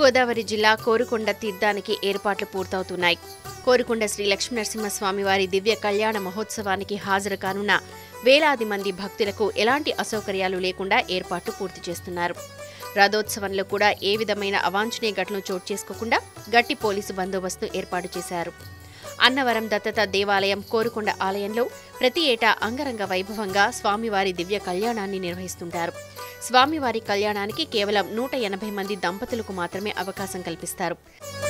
తూర్పుగోదావరి జిల్లా కోరుకొండ తీర్థానికి ఏర్పాట్లు పూర్తవుతున్నాయి కోరుకొండ శ్రీ లక్ష్మీనరసింహస్వామి వారి దివ్య కళ్యాణ మహోత్సవానికి హాజరు కానున్న వేలాది మంది భక్తులకు ఎలాంటి అసౌకర్యాలు లేకుండా ఏర్పాట్లు పూర్తి చేస్తున్నారు రథోత్సవంలో కూడా ఏ విధమైన అవాంఛనీయ ఘటనలు చోటు చేసుకోకుండా గట్టి పోలీసు బందోబస్తు ఏర్పాటు చేశారు అన్నవరం దత్తత దేవాలయం కోరుకొండ ఆలయంలో ప్రతి ఏటా అంగరంగ వైభవంగా స్వామివారి దివ్య కళ్యాణాన్ని నిర్వహిస్తుంటారు స్వామివారి కళ్యాణానికి కేవలం నూట ఎనభై మంది దంపతులకు మాత్రమే అవకాశం కల్పిస్తారు